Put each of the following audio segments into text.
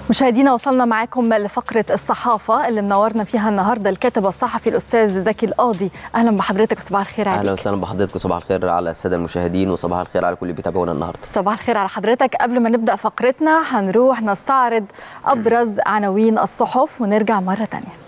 مشاهدينا وصلنا معاكم لفقرة الصحافة اللي منورنا فيها النهاردة الكاتب الصحفي الأستاذ زكي القاضي أهلا بحضرتك وصباح الخير عليك اهلا وسهلا بحضرتك صباح الخير على الساده المشاهدين وصباح الخير على كل اللي بيتابعونا النهارده صباح الخير على حضرتك قبل ما نبدأ فقرتنا هنروح نستعرض أبرز عناوين الصحف ونرجع مرة تانية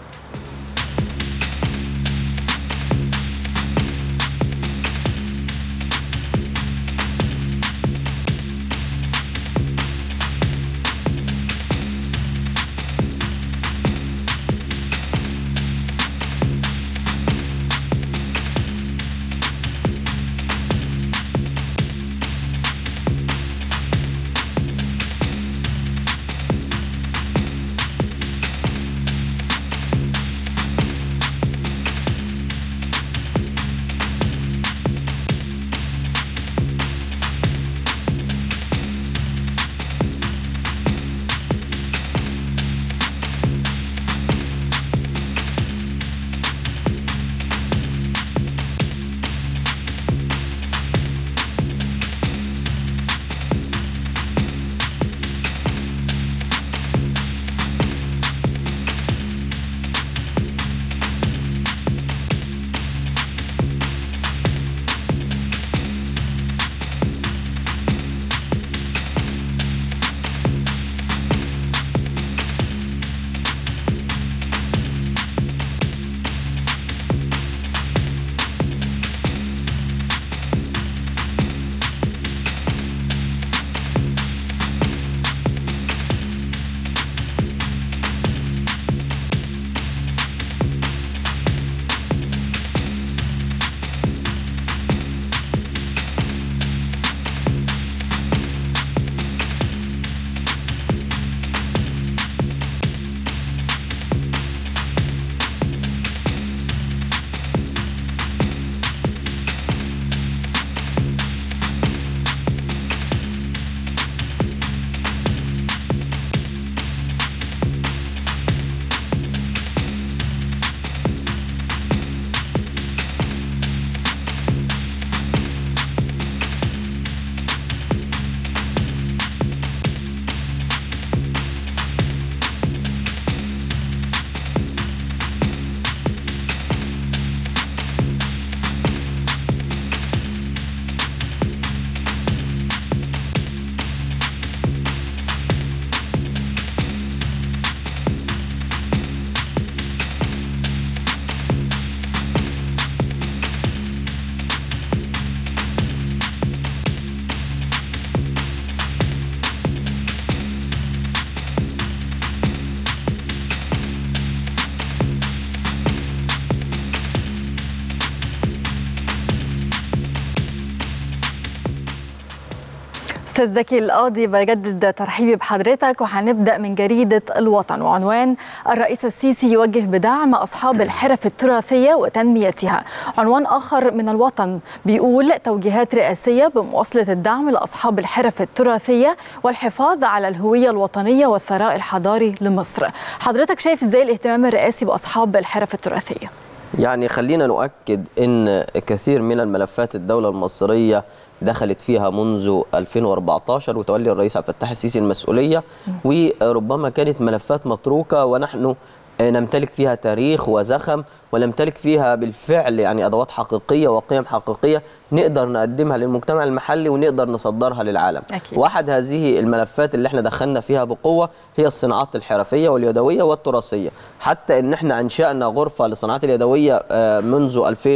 أستاذ زكي القاضي بجدد ترحيبي بحضرتك وهنبدأ من جريدة الوطن وعنوان الرئيس السيسي يوجه بدعم أصحاب الحرف التراثية وتنميتها عنوان آخر من الوطن بيقول توجيهات رئاسية بمواصلة الدعم لأصحاب الحرف التراثية والحفاظ على الهوية الوطنية والثراء الحضاري لمصر حضرتك شايف إزاي الاهتمام الرئاسي بأصحاب الحرف التراثية؟ يعني خلينا نؤكد ان كثير من الملفات الدوله المصريه دخلت فيها منذ 2014 وتولي الرئيس عبد الفتاح السيسي المسؤوليه وربما كانت ملفات متروكه ونحن نمتلك فيها تاريخ وزخم ونمتلك فيها بالفعل يعني ادوات حقيقيه وقيم حقيقيه نقدر نقدمها للمجتمع المحلي ونقدر نصدرها للعالم. أكيد. واحد هذه الملفات اللي احنا دخلنا فيها بقوه هي الصناعات الحرفيه واليدويه والتراثيه، حتى ان احنا انشانا غرفه للصناعات اليدويه آه، منذ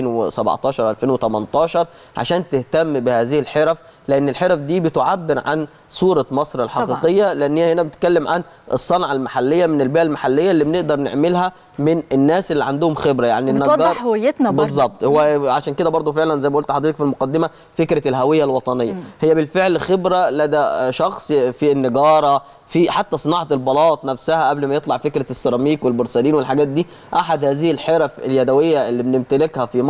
2017 2018 عشان تهتم بهذه الحرف لان الحرف دي بتعبر عن صوره مصر الحقيقيه لان هي هنا بتتكلم عن الصنعه المحليه من البيئه المحليه اللي بنقدر نعملها من الناس اللي عندهم خبره يعني بتوضح هويتنا برضه. بالظبط هو عشان كده برضو فعلا زي ما قلت لحضرتك في المقدمه فكره الهويه الوطنيه هي بالفعل خبره لدى شخص في النجاره في حتى صناعه البلاط نفسها قبل ما يطلع فكره السيراميك والبورسلين والحاجات دي احد هذه الحرف اليدويه اللي بنمتلكها في مصر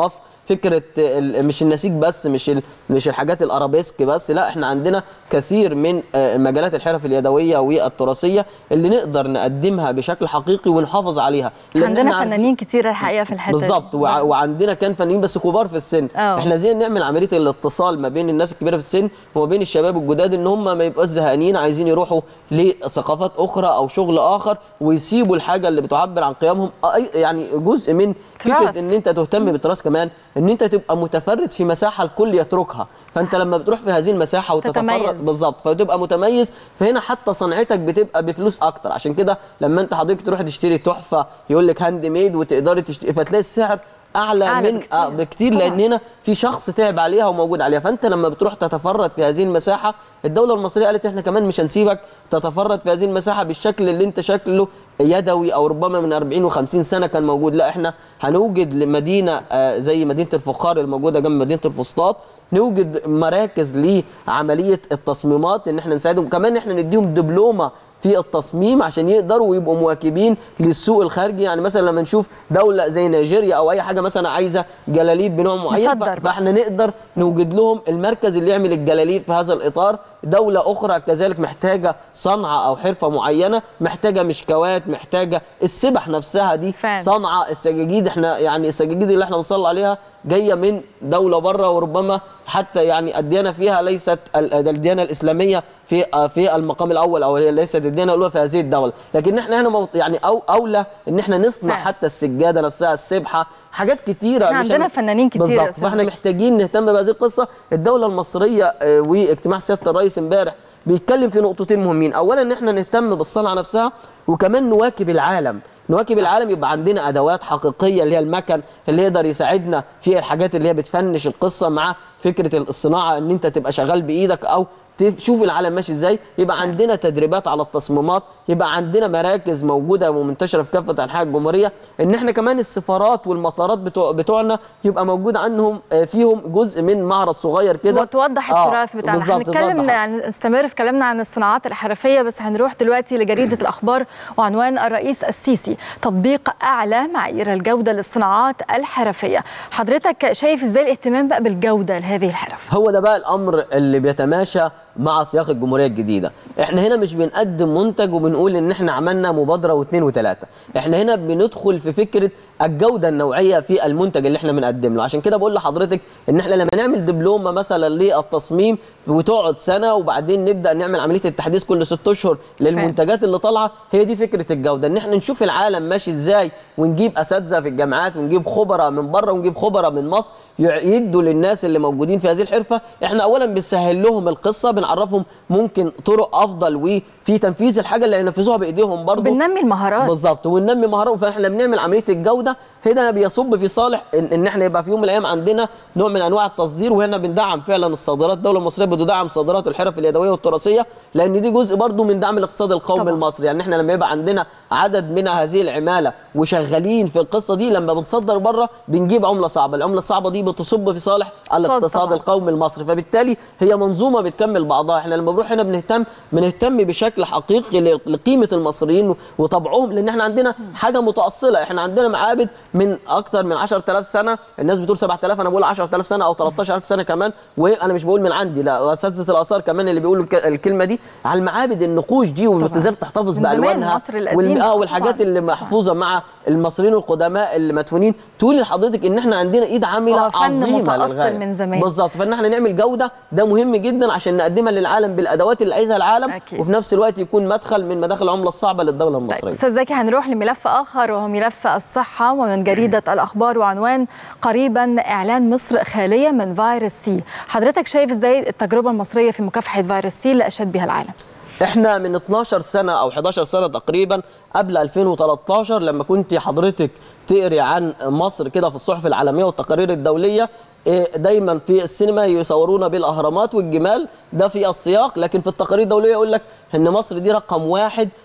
فكره ال- مش النسيج بس مش ال- مش الحاجات الارابيسك بس لا احنا عندنا كثير من آه، مجالات الحرف اليدويه والتراثيه اللي نقدر نقدمها بشكل حقيقي ونحافظ عليها لأن عندنا إحنا عارفين- فنانين كتير الحقيقه في الحته دي. بالظبط وع- وعندنا كان فنانين بس كبار في السن أه. احنا ازاي نعمل عمليه الاتصال ما بين الناس الكبيره في السن وما بين الشباب الجداد ان هم ما يبقاش زهقانين عايزين يروحوا لثقافات اخرى او شغل اخر ويسيبوا الحاجه اللي بتعبر عن قيمهم أي- يعني جزء من تراث. فكره ان انت تهتم بالتراث كمان ان انت تبقى متفرد في مساحه الكل يتركها فانت لما بتروح في هذه المساحه وتتفرد تتميز. بالظبط فتبقى متميز فهنا حتى صنعتك بتبقى بفلوس اكتر عشان كده لما انت حضرتك تروح تشتري تحفه يقول لك هاند ميد وتقدري تشتري فتلاقي السعر اعلى, أعلى من بكتير. آه بكتير طبعاً. لان هنا في شخص تعب عليها وموجود عليها فانت لما بتروح تتفرد في هذه المساحه الدوله المصريه قالت احنا كمان مش هنسيبك تتفرد في هذه المساحه بالشكل اللي انت شكله يدوي او ربما من 40 و50 سنه كان موجود لا احنا هنوجد لمدينه آه، زي مدينه الفخار الموجوده جنب مدينه الفسطاط نوجد مراكز لعمليه التصميمات ان احنا نساعدهم كمان احنا نديهم دبلومه في التصميم عشان يقدروا يبقوا مواكبين للسوق الخارجي يعني مثلا لما نشوف دوله زي نيجيريا او اي حاجه مثلا عايزه جلاليب بنوع معين نصدر ف- بقى. فاحنا نقدر نوجد لهم المركز اللي يعمل الجلاليب في هذا الاطار دوله اخرى كذلك محتاجه صنعه او حرفه معينه محتاجه مشكوات محتاجه السبح نفسها دي فعلا. صنعه السجاجيد احنا يعني السجاجيد اللي احنا بنصلي عليها جايه من دوله بره وربما حتى يعني الديانه فيها ليست ال- الديانه الاسلاميه في في المقام الاول او هي ليست الديانه الاولى في هذه الدوله لكن احنا هنا موط- يعني أو اولى ان احنا نصنع فعلا. حتى السجاده نفسها السبحه حاجات كتيره إحنا مش عندنا هن- فنانين كتير يا بالظبط أستاذ فاحنا زكي. محتاجين نهتم بهذه القصه الدوله المصريه آه، واجتماع سياده الرئيس امبارح بيتكلم في نقطتين مهمين اولا ان احنا نهتم بالصنعه نفسها وكمان نواكب العالم نواكب العالم يبقى عندنا ادوات حقيقيه اللي هي المكن اللي يقدر يساعدنا في الحاجات اللي هي بتفنش القصه مع فكره الصناعه ان انت تبقى شغال بايدك او تشوف العالم ماشي ازاي يبقى عندنا تدريبات على التصميمات يبقى عندنا مراكز موجوده ومنتشره في كافه انحاء الجمهوريه ان احنا كمان السفارات والمطارات بتوع بتوعنا يبقى موجود عنهم آه، فيهم جزء من معرض صغير كده وتوضح آه، التراث بتاعنا بالظبط، هنتكلم توضح. عن نستمر في كلامنا عن الصناعات الحرفيه بس هنروح دلوقتي لجريده الاخبار وعنوان الرئيس السيسي تطبيق اعلى معايير الجوده للصناعات الحرفيه حضرتك شايف ازاي الاهتمام بقى بالجوده لهذه الحرف هو ده بقى الامر اللي بيتماشى مع سياق الجمهوريه الجديده احنا هنا مش بنقدم منتج وبنقول ان احنا عملنا مبادره واثنين وثلاثه احنا هنا بندخل في فكره الجوده النوعيه في المنتج اللي احنا بنقدم له عشان كده بقول لحضرتك ان احنا لما نعمل دبلومه مثلا للتصميم وتقعد سنه وبعدين نبدا نعمل عمليه التحديث كل ست اشهر للمنتجات اللي طالعه هي دي فكره الجوده ان احنا نشوف العالم ماشي ازاي ونجيب اساتذه في الجامعات ونجيب خبراء من بره ونجيب خبراء من مصر يع- يدوا للناس اللي موجودين في هذه الحرفه احنا اولا بنسهل لهم القصه بنعرفهم ممكن طرق افضل وفي تنفيذ الحاجه اللي هينفذوها بايديهم برضه بننمي المهارات بالظبط وننمي مهاراتهم فاحنا بنعمل عمليه الجوده هنا بيصب في صالح ان, إن احنا يبقى في يوم من الايام عندنا نوع من انواع التصدير وهنا بندعم فعلا الصادرات الدوله المصريه بتدعم صادرات الحرف اليدويه والتراثيه لان دي جزء برضو من دعم الاقتصاد القومي طبعا. المصري يعني احنا لما يبقى عندنا عدد من هذه العماله وشغالين في القصه دي لما بنصدر بره بنجيب عمله صعبه العمله الصعبه دي بتصب في صالح الاقتصاد طبعا. القومي المصري فبالتالي هي منظومه بتكمل بعضها احنا لما بنروح هنا بنهتم بنهتم بشكل حقيقي ل- لقيمه المصريين وطبعهم لان احنا عندنا حاجه متاصله احنا عندنا معابد من اكتر من 10000 سنه الناس بتقول 7000 انا بقول 10000 سنه او 13000 سنه كمان وانا مش بقول من عندي لا اساتذه الاثار كمان اللي بيقولوا الك- الكلمه دي على المعابد النقوش دي وتزال تحتفظ من زمان بالوانها مصر القديمة. والم- اه طبعاً. والحاجات اللي محفوظه مع المصريين القدماء اللي مدفونين تقول لحضرتك ان احنا عندنا ايد عامله آه، فن عظيمه متأصل للغاية. من زمان. بالظبط فان احنا نعمل جوده ده مهم جدا عشان نقدمها للعالم بالادوات اللي عايزها العالم أكيد. وفي نفس الوقت يكون مدخل من مداخل العمله الصعبه للدوله طيب المصريه استاذ زكي هنروح لملف اخر وهو ملف الصحه ومن جريده الاخبار وعنوان قريبا اعلان مصر خاليه من فيروس سي حضرتك شايف ازاي التجربه المصريه في مكافحه فيروس سي اللي اشاد بها العالم احنا من 12 سنه او 11 سنه تقريبا قبل 2013 لما كنت حضرتك تقري عن مصر كده في الصحف العالميه والتقارير الدوليه إيه، دايما في السينما يصورونا بالاهرامات والجمال ده في السياق لكن في التقارير الدوليه يقول لك ان مصر دي رقم واحد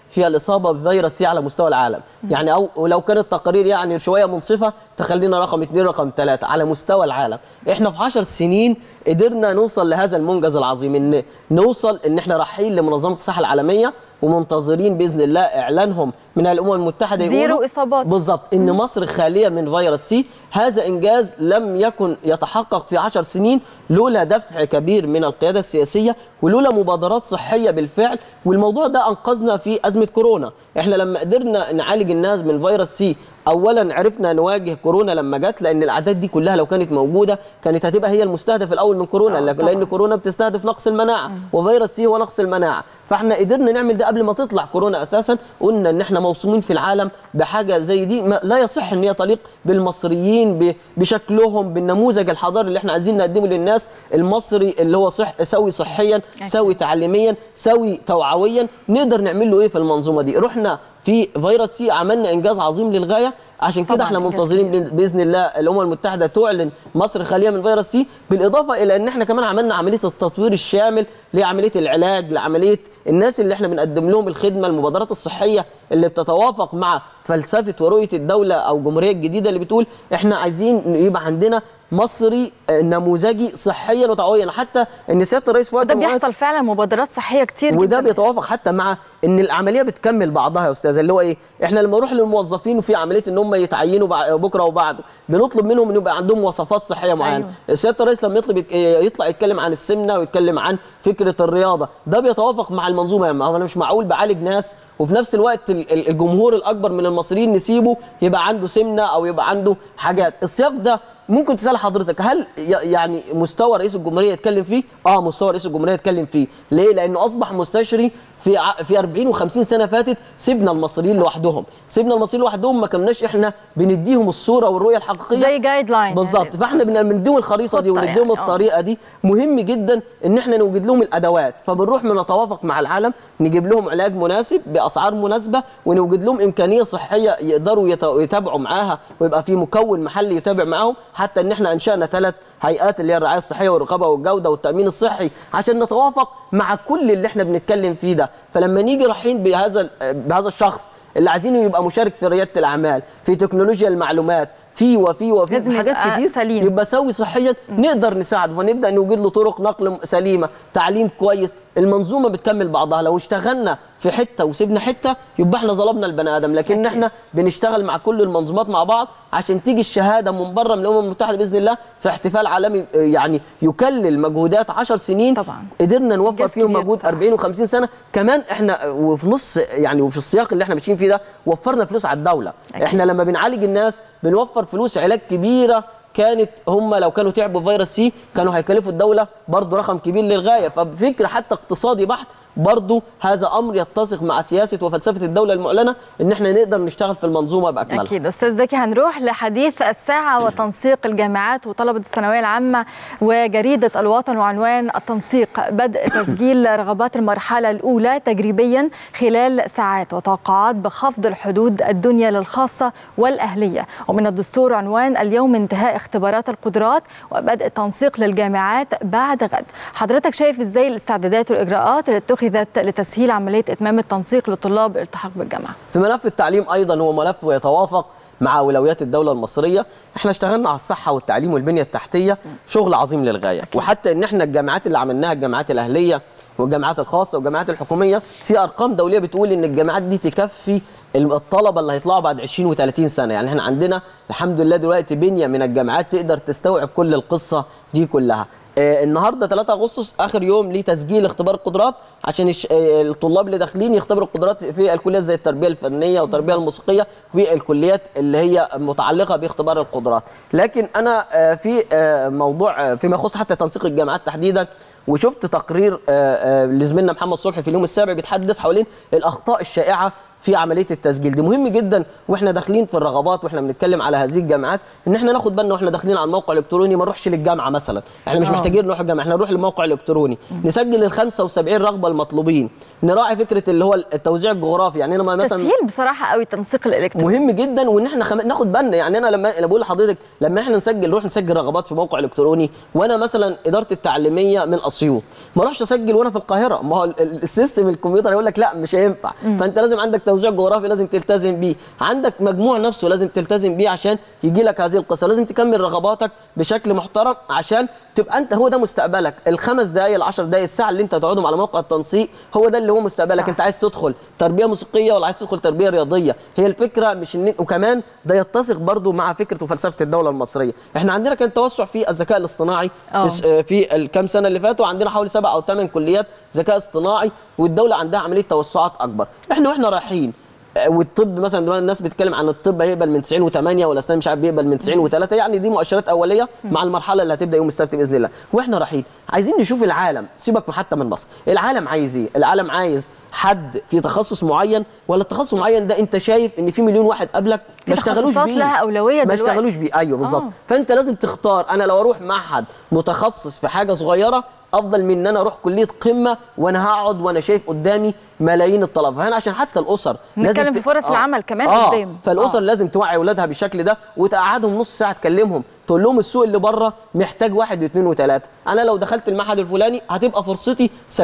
فيها الاصابه بفيروس سي على مستوى العالم يعني او لو كانت تقارير يعني شويه منصفه تخلينا رقم اثنين رقم ثلاثه على مستوى العالم احنا في 10 سنين قدرنا نوصل لهذا المنجز العظيم ان نوصل ان احنا رايحين لمنظمه الصحه العالميه ومنتظرين باذن الله اعلانهم من الامم المتحده زيرو يقولوا إصابات. بالظبط ان مصر خاليه من فيروس سي هذا انجاز لم يكن يتحقق في عشر سنين لولا دفع كبير من القياده السياسيه ولولا مبادرات صحيه بالفعل والموضوع ده انقذنا في ازمه كورونا احنا لما قدرنا نعالج الناس من فيروس سي اولا عرفنا نواجه كورونا لما جت لان الاعداد دي كلها لو كانت موجوده كانت هتبقى هي المستهدف الاول من كورونا آه، لكن لان كورونا بتستهدف نقص المناعه وفيروس سي هو نقص المناعه فاحنا قدرنا نعمل ده قبل ما تطلع كورونا اساسا قلنا ان احنا موصومين في العالم بحاجه زي دي ما لا يصح ان هي تليق بالمصريين ب- بشكلهم بالنموذج الحضاري اللي احنا عايزين نقدمه للناس المصري اللي هو صح سوي صحيا سوي تعليميا سوي توعويا نقدر نعمل له ايه في المنظومه دي رحنا في فيروس سي عملنا انجاز عظيم للغايه عشان كده طبعاً احنا إنجاز منتظرين كبير. بإذن- باذن الله الامم المتحده تعلن مصر خاليه من فيروس سي بالاضافه الى ان احنا كمان عملنا عمليه التطوير الشامل لعمليه العلاج لعمليه الناس اللي احنا بنقدم لهم الخدمه المبادرات الصحيه اللي بتتوافق مع فلسفه ورؤيه الدوله او الجمهوريه الجديده اللي بتقول احنا عايزين يبقى عندنا مصري آه، نموذجي صحيا وتوعويا حتى ان سياده الرئيس فؤاد ده معاذ بيحصل فعلا مبادرات صحيه كتير وده جدا بيتوافق حتى مع ان العمليه بتكمل بعضها يا استاذ اللي هو ايه احنا لما نروح للموظفين وفي عمليه ان هم يتعينوا بع- بكره وبعده بنطلب منهم ان يبقى عندهم وصفات صحيه معينه أيوة. سياده الرئيس لما يطلب يت- يطلع يتكلم عن السمنه ويتكلم عن فكره الرياضه ده بيتوافق مع المنظومه ما هو انا مش معقول بعالج ناس وفي نفس الوقت ال- ال- الجمهور الاكبر من المصريين نسيبه يبقى عنده سمنه او يبقى عنده حاجات السياق ده ممكن تسال حضرتك هل ي- يعني مستوى رئيس الجمهوريه يتكلم فيه اه مستوى رئيس الجمهوريه يتكلم فيه ليه لانه اصبح مستشري في ع- في 40 و50 سنه فاتت سيبنا المصريين لوحدهم سيبنا المصريين لوحدهم ما كناش احنا بنديهم الصوره والرؤيه الحقيقيه زي جايد لاين بالظبط فاحنا بن- بنديهم الخريطه دي خطة ونديهم يعني، آه. الطريقه دي مهم جدا ان احنا نوجد لهم الادوات فبنروح بنتوافق مع العالم نجيب لهم علاج مناسب باسعار مناسبه ونوجد لهم امكانيه صحيه يقدروا يت- يتابعوا معاها ويبقى في مكون محلي يتابع معاهم حتى ان احنا انشانا ثلاث هيئات اللي هي الرعايه الصحيه والرقابه والجوده والتامين الصحي عشان نتوافق مع كل اللي احنا بنتكلم فيه ده فلما نيجي رايحين بهذا بهذا الشخص اللي عايزينه يبقى مشارك في رياده الاعمال في تكنولوجيا المعلومات في وفي وفي لازم حاجات يبقى كتير سليم. يبقى سوي صحيا نقدر نساعده فنبدا نوجد له طرق نقل سليمه تعليم كويس المنظومه بتكمل بعضها لو اشتغلنا في حته وسيبنا حته يبقى احنا ظلمنا البني ادم لكن أكيد. احنا بنشتغل مع كل المنظومات مع بعض عشان تيجي الشهاده من بره من الامم المتحده باذن الله في احتفال عالمي آه، يعني يكلل مجهودات 10 سنين طبعاً. قدرنا نوفر إنجاز فيهم كبير مجهود بصراحة. 40 و50 سنه كمان احنا آه، وفي نص يعني وفي السياق اللي احنا ماشيين فيه ده وفرنا فلوس على الدوله أكيد. احنا لما بنعالج الناس بنوفر فلوس علاج كبيره كانت هم لو كانوا تعبوا فيروس سي كانوا هيكلفوا الدوله برضه رقم كبير للغايه فبفكر حتى اقتصادي بحت برضه هذا امر يتسق مع سياسه وفلسفه الدوله المعلنه ان احنا نقدر نشتغل في المنظومه باكملها أكيد أستاذ زكي هنروح لحديث الساعة وتنسيق الجامعات وطلبة الثانوية العامة وجريدة الوطن وعنوان التنسيق بدء تسجيل رغبات المرحلة الأولى تجريبيا خلال ساعات وتوقعات بخفض الحدود الدنيا للخاصة والأهلية ومن الدستور عنوان اليوم انتهاء اختبارات القدرات وبدء التنسيق للجامعات بعد غد حضرتك شايف ازاي الاستعدادات والإجراءات اللي اتخذت لتسهيل عملية إتمام التنسيق لطلاب الالتحاق بالجامعة في ملف التعليم ايضا هو ملف يتوافق مع اولويات الدوله المصريه احنا اشتغلنا على الصحه والتعليم والبنيه التحتيه شغل عظيم للغايه وحتى ان احنا الجامعات اللي عملناها الجامعات الاهليه والجامعات الخاصه والجامعات الحكوميه في ارقام دوليه بتقول ان الجامعات دي تكفي الطلبه اللي هيطلعوا بعد 20 و30 سنه يعني احنا عندنا الحمد لله دلوقتي بنيه من الجامعات تقدر تستوعب كل القصه دي كلها آه، النهارده 3 اغسطس اخر يوم لتسجيل اختبار القدرات عشان الش- آه، الطلاب اللي داخلين يختبروا القدرات في الكليات زي التربيه الفنيه والتربيه الموسيقيه والكليات اللي هي متعلقه باختبار القدرات لكن انا آه، في آه، موضوع آه، فيما يخص حتى تنسيق الجامعات تحديدا وشفت تقرير آه، آه، لزميلنا محمد صبحي في اليوم السابع بيتحدث حوالين الاخطاء الشائعه في عمليه التسجيل دي مهم جدا واحنا داخلين في الرغبات واحنا بنتكلم على هذه الجامعات ان احنا ناخد بالنا واحنا داخلين على الموقع الالكتروني ما نروحش للجامعه مثلا احنا مش آه. محتاجين نروح الجامعه احنا نروح للموقع الالكتروني نسجل ال 75 رغبه المطلوبين نراعي فكره اللي هو التوزيع الجغرافي يعني انا ما مثلا تسهيل بصراحه قوي التنسيق الالكتروني مهم جدا وان احنا خم... ناخد بالنا يعني انا لما انا بقول لحضرتك لما احنا نسجل نروح نسجل رغبات في موقع الكتروني وانا مثلا ادارتي التعليميه من اسيوط ما اروحش اسجل وانا في القاهره ما هو ال- ال- السيستم الكمبيوتر يقول لك لا مش هينفع فانت لازم عندك توزيع جغرافي لازم تلتزم بيه عندك مجموع نفسه لازم تلتزم بيه عشان يجي لك هذه القصه لازم تكمل رغباتك بشكل محترم عشان تبقى انت هو ده مستقبلك الخمس دقائق العشر دقائق الساعه اللي انت تقعدهم على موقع التنسيق هو ده اللي هو مستقبلك صح. انت عايز تدخل تربيه موسيقيه ولا عايز تدخل تربيه رياضيه هي الفكره مش ان وكمان ده يتسق برضو مع فكره وفلسفه الدوله المصريه احنا عندنا كان توسع في الذكاء الاصطناعي آه. في, س- آه، في الكام سنه اللي فاتوا عندنا حوالي سبع او ثمان كليات ذكاء اصطناعي والدوله عندها عمليه توسعات اكبر احنا واحنا رايحين آه، والطب مثلا دلوقتي الناس بتتكلم عن الطب هيقبل من 90 و8 والاسنان مش عارف بيقبل من 90 و3 يعني دي مؤشرات اوليه مع المرحله اللي هتبدا يوم السبت باذن الله واحنا رايحين عايزين نشوف العالم سيبك حتى من مصر العالم عايز ايه العالم عايز حد في تخصص معين ولا التخصص معين ده انت شايف ان في مليون واحد قبلك في ما اشتغلوش تخصصات بيه لها أولوية ما دلوقتي. اشتغلوش بيه ايوه بالظبط آه. فانت لازم تختار انا لو اروح معهد متخصص في حاجه صغيره افضل من ان انا اروح كليه قمه وانا هقعد وانا شايف قدامي ملايين الطلبه فهنا عشان حتى الاسر لازم نتكلم في ت- فرص العمل كمان آه. قدام. فالاسر آه. لازم توعي اولادها بالشكل ده وتقعدهم نص ساعه تكلمهم تقول لهم السوق اللي بره محتاج واحد واثنين وثلاثه انا لو دخلت المعهد الفلاني هتبقى فرصتي 70%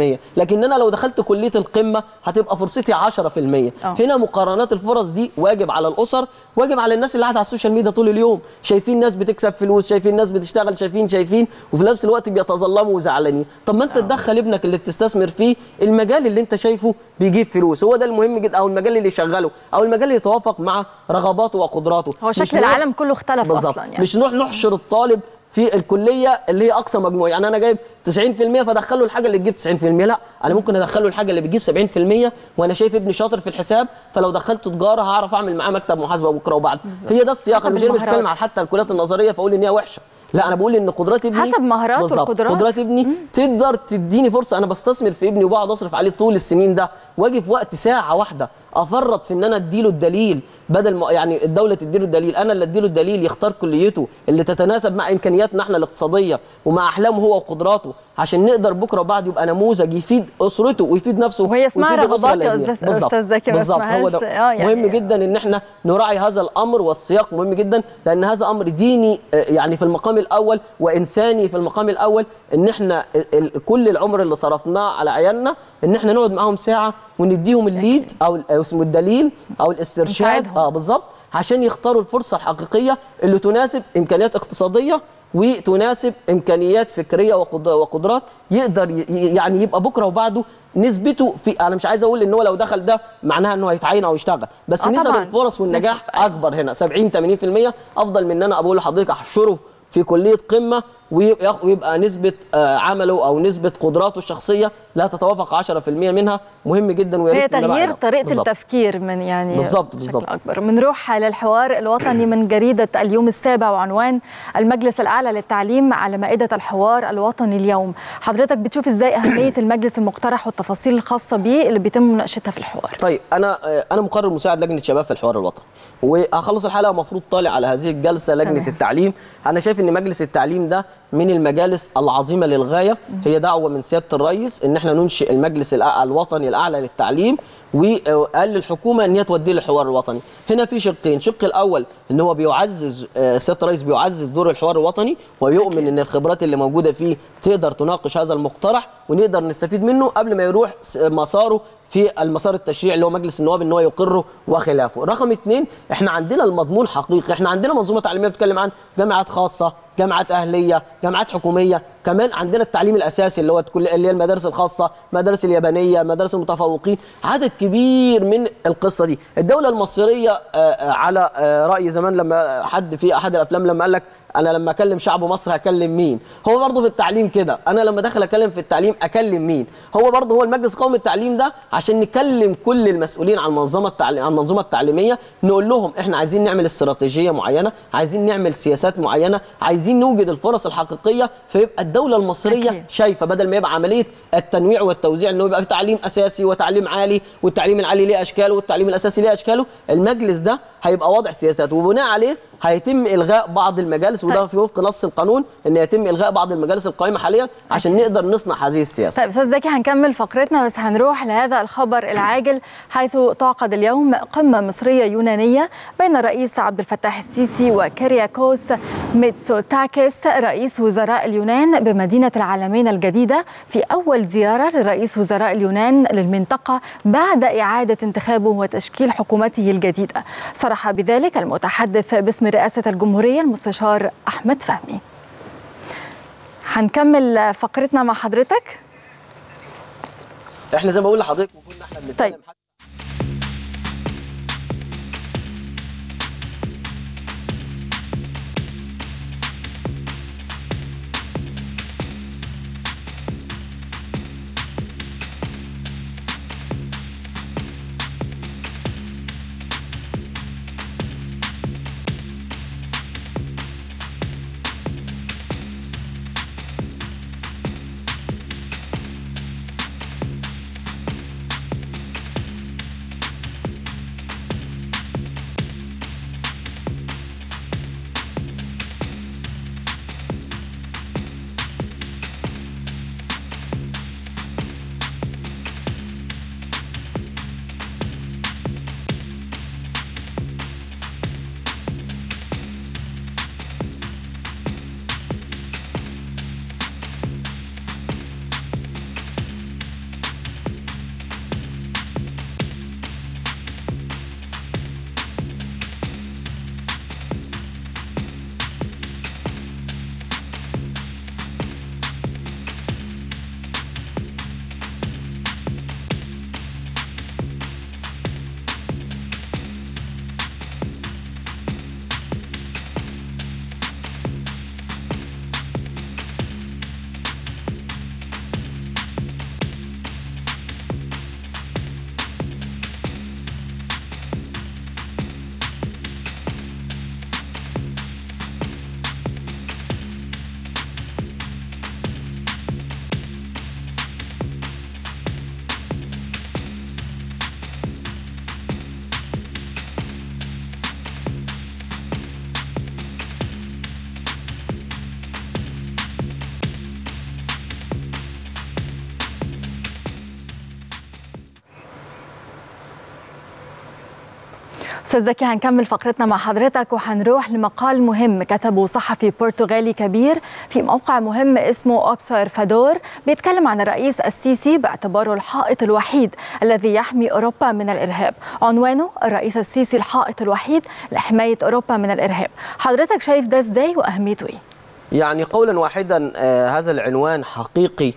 لكن انا لو دخلت كليه القمه هتبقى فرصتي 10% آه. هنا مقارنات الفرص دي واجب على الاسر واجب على الناس اللي قاعده على السوشيال ميديا طول اليوم شايفين ناس بتكسب فلوس شايفين ناس بتشتغل شايفين شايفين وفي نفس الوقت بيتظلموا وزعلانين طب ما انت تدخل ابنك اللي بتستثمر فيه المجال اللي انت شايفه بيجيب فلوس هو ده المهم جدا او المجال اللي يشغله او المجال اللي يتوافق مع رغباته وقدراته هو مش شكل نروح- العالم كله اختلف بالظبط اصلا يعني مش نروح نحشر الطالب في الكليه اللي هي اقصى مجموع يعني انا جايب 90% فادخله الحاجه اللي تجيب 90% لا انا ممكن ادخله الحاجه اللي بتجيب 70% وانا شايف ابني شاطر في الحساب فلو دخلته تجاره هعرف اعمل معاه مكتب محاسبه بكره وبعد هي ده السياق حسب انا مش أنا مش بتكلم المهارات. على حتى الكليات النظريه فاقول ان هي وحشه لا انا بقول ان قدرات ابني حسب مهاراته بالظبط. والقدرات. قدرات ابني تقدر تديني فرصه انا بستثمر في ابني وبقعد اصرف عليه طول السنين ده واجي في وقت ساعه واحده افرط في ان انا اديله الدليل بدل ما يعني الدوله تديله الدليل انا اللي اديله الدليل يختار كليته اللي تتناسب مع امكانياتنا احنا الاقتصاديه ومع احلامه هو وقدراته عشان نقدر بكره وبعد يبقى نموذج يفيد اسرته ويفيد نفسه وهي اسمها ويفيد الأسرة رغبات يا اللي أستاذ- قبليه. بالظبط. أستاذ زكي، ما بالظبط هو اسمهاش- ده آه يعني- مهم جدا ان احنا نراعي هذا الامر والسياق مهم جدا لان هذا امر ديني آه، يعني في المقام الاول وانساني في المقام الاول ان احنا ال- ال- كل العمر اللي صرفناه على عيالنا ان احنا نقعد معاهم ساعه ونديهم الليد او ال- أو اسمه الدليل او الاسترشاد نساعدهم. اه بالظبط عشان يختاروا الفرصه الحقيقيه اللي تناسب امكانيات اقتصاديه وتناسب امكانيات فكريه وقد- وقدرات يقدر ي- يعني يبقى بكره وبعده نسبته في انا مش عايز اقول ان هو لو دخل ده معناها انه هيتعين او يشتغل بس آه نسب طبعاً. الفرص والنجاح نسب، أيوة. اكبر هنا 70 80% افضل من ان انا بقول لحضرتك احشره في كليه قمه ويبقى ويبقى نسبه آه، عمله او نسبه قدراته الشخصيه لا تتوافق 10% منها مهم جدا ويا هي ريت نراعي تغيير ده. طريقه بالظبط. التفكير من يعني بالظبط، بشكل بالظبط. اكبر بنروح للحوار الوطني من جريده اليوم السابع وعنوان المجلس الاعلى للتعليم على مائده الحوار الوطني اليوم حضرتك بتشوف ازاي اهميه المجلس المقترح والتفاصيل الخاصه به اللي بيتم مناقشتها في الحوار طيب انا آه، انا مقرر مساعد لجنه شباب في الحوار الوطني وهخلص الحلقه المفروض طالع على هذه الجلسه لجنه تمام. التعليم انا شايف ان مجلس التعليم ده من المجالس العظيمه للغايه هي دعوه من سياده الرئيس ان احنا ننشئ المجلس الأع- الوطني الاعلى للتعليم وقال للحكومه ان هي توديه للحوار الوطني هنا في شقين الشق الاول ان هو بيعزز آه، سياده الرئيس بيعزز دور الحوار الوطني ويؤمن ان الخبرات اللي موجوده فيه تقدر تناقش هذا المقترح ونقدر نستفيد منه قبل ما يروح س- مساره في المسار التشريعي اللي هو مجلس النواب ان هو يقره وخلافه رقم اثنين احنا عندنا المضمون حقيقي احنا عندنا منظومه تعليميه بتتكلم عن جامعات خاصه جامعات اهليه جامعات حكوميه كمان عندنا التعليم الاساسي اللي هو كل- اللي هي المدارس الخاصه مدارس اليابانيه مدارس المتفوقين عدد كبير من القصه دي الدوله المصريه آه، آه، على آه، راي زمان لما حد في احد الافلام لما قال لك انا لما اكلم شعب مصر هكلم مين هو برضه في التعليم كده انا لما داخل اكلم في التعليم اكلم مين هو برضه هو المجلس القومي للتعليم ده عشان نكلم كل المسؤولين عن المنظمه التعليم عن المنظومه التعليميه نقول لهم احنا عايزين نعمل استراتيجيه معينه عايزين نعمل سياسات معينه عايزين نوجد الفرص الحقيقيه فيبقى الدوله المصريه أكيد. شايفه بدل ما يبقى عمليه التنويع والتوزيع انه يبقى في تعليم اساسي وتعليم عالي والتعليم العالي ليه اشكاله والتعليم الاساسي ليه اشكاله المجلس ده هيبقى وضع سياسات وبناء عليه هيتم الغاء بعض المجالس وده طيب. في وفق نص القانون ان يتم الغاء بعض المجالس القائمه حاليا عشان نقدر نصنع هذه السياسه طيب استاذ زكي هنكمل فقرتنا بس هنروح لهذا الخبر العاجل حيث تعقد اليوم قمه مصريه يونانيه بين الرئيس عبد الفتاح السيسي وكيرياكوس ميتسوتاكيس رئيس وزراء اليونان بمدينه العالمين الجديده في اول زياره لرئيس وزراء اليونان للمنطقه بعد اعاده انتخابه وتشكيل حكومته الجديده صرح بذلك المتحدث باسم رئاسه الجمهوريه المستشار احمد فهمي هنكمل فقرتنا مع حضرتك احنا زي ما بقول لحضرتك المفروض ان احنا بنتكلم طيب. حتى استاذ زكي هنكمل فقرتنا مع حضرتك وهنروح لمقال مهم كتبه صحفي برتغالي كبير في موقع مهم اسمه اوبسرفادور بيتكلم عن الرئيس السيسي باعتباره الحائط الوحيد الذي يحمي اوروبا من الارهاب عنوانه الرئيس السيسي الحائط الوحيد لحمايه اوروبا من الارهاب حضرتك شايف ده ازاي واهميته ايه يعني قولا واحدا آه، هذا العنوان حقيقي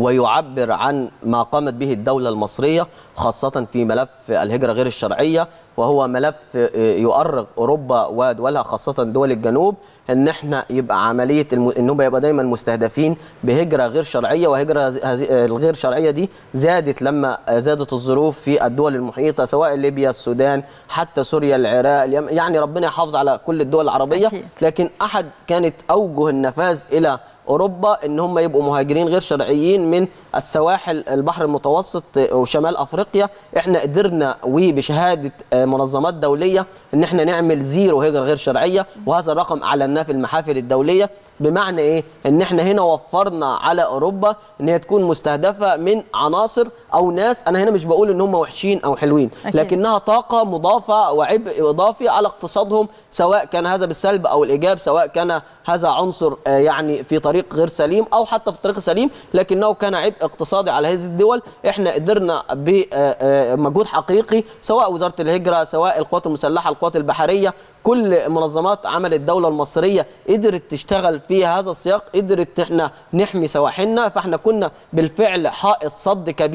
ويعبر عن ما قامت به الدولة المصرية خاصة في ملف الهجرة غير الشرعية وهو ملف آه، يؤرق أوروبا ودولها خاصة دول الجنوب ان احنا يبقى عمليه الم... انهم يبقى دايما مستهدفين بهجره غير شرعيه وهجره هذه الغير شرعيه دي زادت لما زادت الظروف في الدول المحيطه سواء ليبيا السودان حتى سوريا العراق اليمن يعني ربنا يحافظ على كل الدول العربيه أكيد. لكن احد كانت اوجه النفاذ الى اوروبا ان هم يبقوا مهاجرين غير شرعيين من السواحل البحر المتوسط وشمال افريقيا احنا قدرنا وبشهاده منظمات دوليه ان احنا نعمل زيرو هجره غير شرعيه وهذا الرقم اعلناه في المحافل الدوليه بمعنى ايه ان احنا هنا وفرنا على اوروبا ان هي تكون مستهدفه من عناصر او ناس انا هنا مش بقول ان هم وحشين او حلوين أكيد. لكنها طاقه مضافه وعبء اضافي على اقتصادهم سواء كان هذا بالسلب او الايجاب سواء كان هذا عنصر آه، يعني في طريق غير سليم او حتى في الطريق السليم لكنه كان عبء اقتصادي على هذه الدول احنا قدرنا بمجهود حقيقي سواء وزاره الهجره سواء القوات المسلحه القوات البحريه كل منظمات عمل الدوله المصريه قدرت تشتغل في هذا السياق قدرت احنا نحمي سواحلنا فاحنا كنا بالفعل حائط صد كبير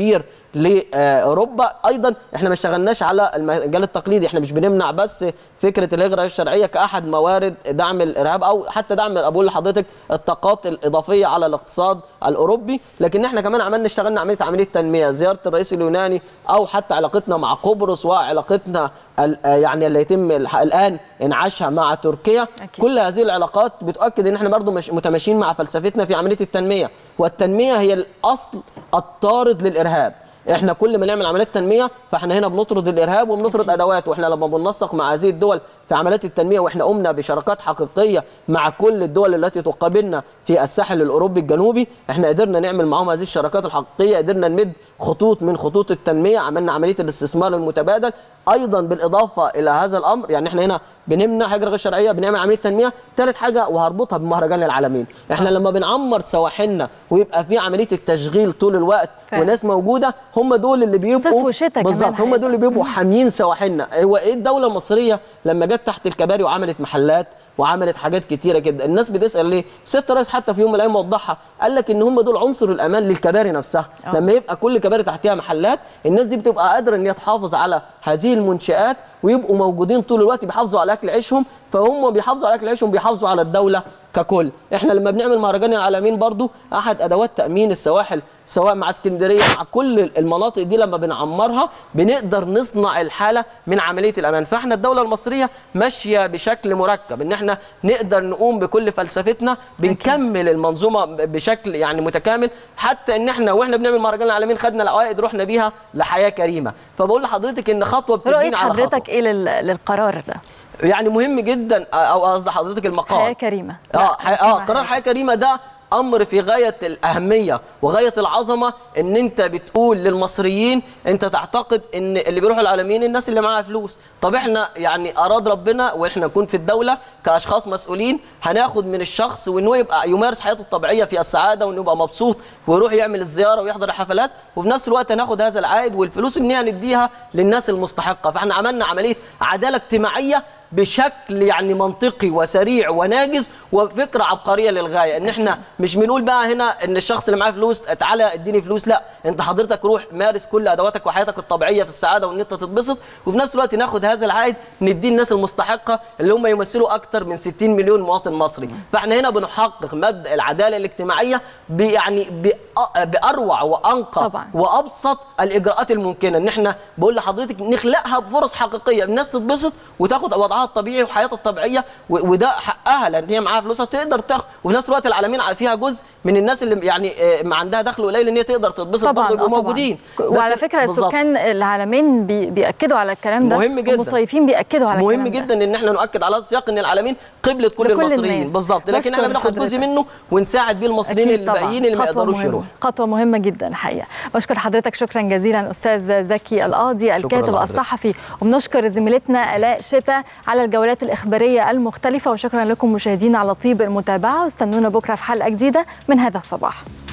لاوروبا ايضا احنا ما اشتغلناش على المجال التقليدي احنا مش بنمنع بس فكره الهجره الشرعيه كاحد موارد دعم الارهاب او حتى دعم بقول لحضرتك الطاقات الاضافيه على الاقتصاد الاوروبي لكن احنا كمان عملنا اشتغلنا عمليه عمليه تنميه زياره الرئيس اليوناني او حتى علاقتنا مع قبرص وعلاقتنا ال- يعني اللي يتم الح- الان انعاشها مع تركيا أكيد. كل هذه العلاقات بتؤكد ان احنا برضو مش متماشيين مع فلسفتنا في عمليه التنميه والتنميه هي الاصل الطارد للارهاب احنا كل ما نعمل عمليات تنميه فاحنا هنا بنطرد الارهاب وبنطرد ادواته واحنا لما بننسق مع هذه الدول في عمليات التنميه واحنا قمنا بشراكات حقيقيه مع كل الدول التي تقابلنا في الساحل الاوروبي الجنوبي احنا قدرنا نعمل معاهم هذه الشراكات الحقيقيه قدرنا نمد خطوط من خطوط التنميه عملنا عمليه الاستثمار المتبادل ايضا بالاضافه الى هذا الامر يعني احنا هنا بنمنع هجره غير شرعيه بنعمل عمليه تنميه ثالث حاجه وهربطها بمهرجان العالمين احنا لما بنعمر سواحلنا ويبقى في عمليه التشغيل طول الوقت فعلا. وناس موجوده هم دول اللي بيبقوا صيف وشتاء كمان بالظبط هم هيبقى. دول اللي بيبقوا حاميين سواحلنا هو ايه الدوله المصريه لما جت تحت الكباري وعملت محلات وعملت حاجات كتيره كده الناس بتسال ليه ست رئيس حتى في يوم من الايام وضحها قال لك ان هم دول عنصر الامان للكباري نفسها آه. لما يبقى كل كباري تحتها محلات الناس دي بتبقى قادره ان هي تحافظ على هذه المنشات ويبقوا موجودين طول الوقت بيحافظوا على اكل عيشهم فهم بيحافظوا على اكل عيشهم بيحافظوا على الدوله ككل احنا لما بنعمل مهرجان العالمين برضو احد ادوات تامين السواحل سواء مع اسكندريه مع كل المناطق دي لما بنعمرها بنقدر نصنع الحاله من عمليه الامان فاحنا الدوله المصريه ماشيه بشكل مركب ان احنا نقدر نقوم بكل فلسفتنا بنكمل المنظومه بشكل يعني متكامل حتى ان احنا واحنا بنعمل مهرجان العالمين خدنا العوائد رحنا بيها لحياه كريمه فبقول لحضرتك ان خطوه رؤيه بتدينا على خطوه حضرتك ايه لل- للقرار ده يعني مهم جدا او قصدي حضرتك المقال حياه كريمه اه لا، حي... اه كريمة قرار حياه كريمه ده امر في غايه الاهميه وغايه العظمه ان انت بتقول للمصريين انت تعتقد ان اللي بيروحوا العالمين الناس اللي معاها فلوس طب احنا يعني اراد ربنا واحنا نكون في الدوله كاشخاص مسؤولين هناخد من الشخص وان هو يبقى يمارس حياته الطبيعيه في السعاده وانه يبقى مبسوط ويروح يعمل الزياره ويحضر الحفلات وفي نفس الوقت هناخد هذا العائد والفلوس ان هي نديها للناس المستحقه فاحنا عملنا عمليه عداله اجتماعيه بشكل يعني منطقي وسريع وناجز وفكره عبقريه للغايه ان احنا مش بنقول بقى هنا ان الشخص اللي معاه فلوس تعالى اديني فلوس لا انت حضرتك روح مارس كل ادواتك وحياتك الطبيعيه في السعاده وان انت تتبسط وفي نفس الوقت ناخد هذا العائد نديه الناس المستحقه اللي هم يمثلوا اكثر من 60 مليون مواطن مصري فاحنا هنا بنحقق مبدا العداله الاجتماعيه ب- يعني بأ- باروع وانقى طبعاً. وابسط الاجراءات الممكنه ان احنا بقول لحضرتك نخلقها بفرص حقيقيه الناس تتبسط وتاخد وضعها الطبيعي وحياتها الطبيعيه و- وده حقها لان هي معاها فلوسها تقدر تاخد وفي نفس الوقت العالمين فيها جزء من الناس اللي يعني آه، ما عندها دخل قليل ان هي تقدر تتبسط طبعا برضه آه يبقوا طبعاً. موجودين وعلى بس- فكره بالظبط. السكان العالمين بي بياكدوا على الكلام ده مهم جداً. المصيفين بياكدوا على مهم الكلام ده. جدا ان احنا نؤكد على السياق ان العالمين قبله كل لكل المصريين الناس. بالظبط لكن احنا بشكر بناخد جزء حضرتك. منه ونساعد بيه المصريين أكيد طبعاً. الباقيين اللي ما خطوة يقدروش مهمة. يروحوا خطوة مهمة جدا الحقيقة بشكر حضرتك شكرا جزيلا أستاذ زكي القاضي الكاتب لحضرتك. الصحفي وبنشكر زميلتنا آلاء شتا على الجولات الإخبارية المختلفة وشكرا لكم مشاهدينا على طيب المتابعة واستنونا بكرة في حلقة جديدة من هذا الصباح